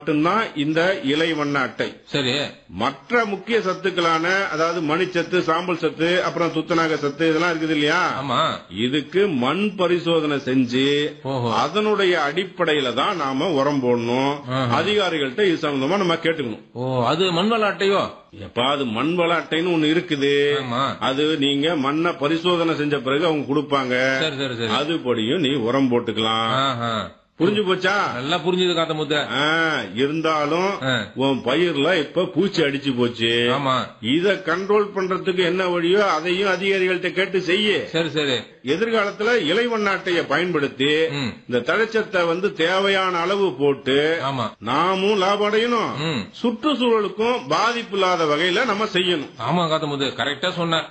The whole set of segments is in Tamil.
மட்டும்தான் இந்த இலை வண்ண அட்டை சரி மற்ற முக்கிய சத்துக்களான அதாவது மணிச்சத்து சாம்பல் சத்து அப்புறம் துத்தநாக சத்து இதெல்லாம் இருக்குது இல்லையா ஆமா இதுக்கு மண் பரிசோதனை செஞ்சு ஓஹோ அதனுடைய அடிப்படையில தான் நாம உரம் போடணும் ஆஹா. அதிகாரிகள்ட்ட இது சம்பந்தமா நம்ம கேட்டுக்கணும் ஓ அது மண்வள அட்டையோ எப்பா அது மண் வள அட்டைன்னு ஒண்ணு இருக்குது ஆமா அது நீங்க மண்ணை பரிசோதனை செஞ்ச பிறகு அவங்க கொடுப்பாங்க சரி சரி சரி அதுபடியும் நீ உரம் போட்டுக்கலாம் ஆஹா. புரிஞ்சு போச்சா நல்லா புரிஞ்சுது காத்த முத்த ஆ, இருந்தாலும் ஆ. உன் பயிர்ல இப்ப பூச்சி அடிச்சு போச்சு ஆமா இத கண்ட்ரோல் பண்றதுக்கு என்ன வழியோ அதையும் அதிகாரிகள்ட்ட கேட்டு செய்ய சரி சரி எதிர்காலத்துல இலைவண்ண அட்டையை பயன்படுத்தி ம் இந்த தழைச்சத்தை வந்து தேவையான அளவு போட்டு ஆமா நாமும் லாபம் அடையணும் ம் சுற்றுச்சூழலுக்கும் பாதிப்பு இல்லாத வகையில நம்ம செய்யணும் ஆமா காத்த முத்து கரெக்டா சொன்ன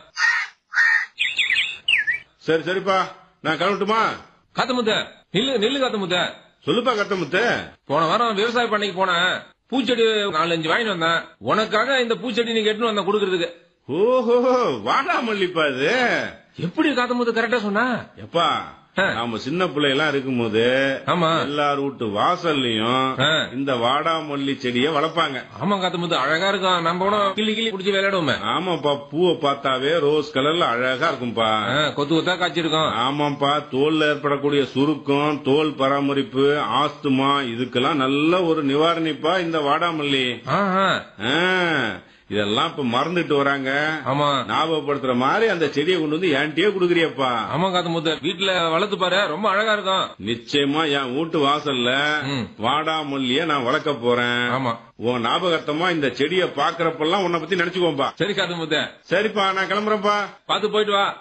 சரி சரிப்பா நான் கிளம்பட்டுமா காத்த முத்த நில்லு நில்லு காத்த முத்த சொல்லுப்பா கத்தமுத்து போன வாரம் விவசாய பண்ணைக்கு போனேன் பூச்செடி நாலஞ்சு வாங்கிட்டு வந்தேன் உனக்காக இந்த பூச்செடி நீ கெட்டுன்னு வந்தேன் கொடுக்கறதுக்கு ஓஹோ வாடாமல்லிப்பா இது எப்படி காத்த முத்து கரெக்டா சொன்ன எப்பா ஆ. நாம சின்ன பிள்ளையெல்லாம் இருக்கும்போது ஆமா எல்லார் வீட்டு வாசல்லையும் ஆ. இந்த வாடாமல்லி செடிய வளர்ப்பாங்க ஆமா காத்த முத்து அழகா இருக்கும் நம்ம கூட கிள்ளி கிள்ளி புடிச்சு விளையாடுவோமே ஆமாப்பா பூவை பார்த்தாவே ரோஸ் கலர்ல அழகா இருக்கும்பா ஆ, கொத்து கொத்தா காய்ச்சிருக்கோம் ஆமாப்பா தோல்ல ஏற்படக்கூடிய சுருக்கம் தோல் பராமரிப்பு ஆஸ்துமா இதுக்கெல்லாம் நல்ல ஒரு நிவாரணிப்பா இந்த வாடாமல்லி ஆஹா. ஆ, இதெல்லாம் இப்ப மறந்துட்டு வராங்க ஆமா ஞாபகப்படுத்துற மாதிரி அந்த செடியை கொண்டு வந்து என்கிட்டயே குடுக்குறியப்பா ஆமா காத்த முத்து வீட்டுல வளர்த்து பாரு ரொம்ப அழகா இருக்கும் நிச்சயமா என் வீட்டு வாசல்ல ம். வாடாமல்லிய நான் வளர்க்க போறேன் ஆமா உன் ஞாபகத்தமா இந்த செடியை பாக்குறப்பெல்லாம் உன்னை பத்தி நினைச்சுக்கோப்பா சரி காத்த முத்து சரிப்பா நான் கிளம்புறேன்ப்பா பாத்து போயிட்டு வா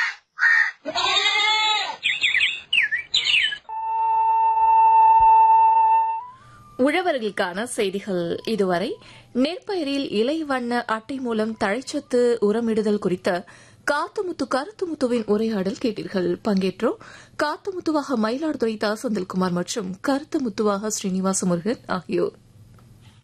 உழவர்களுக்கான செய்திகள் இதுவரை நெற்பயிரில் இலை வண்ண அட்டை மூலம் தழைச்சத்து உரமிடுதல் குறித்த காத்தமுத்து கருத்துமுத்துவின் உரையாடல் கேட்டீர்கள் பங்கேற்றோர் காத்தமுத்துவாக மயிலாடுதுறை தா செந்தில்குமார் மற்றும் கருத்துமுத்துவாக ஸ்ரீனிவாச முருகன் ஆகியோர்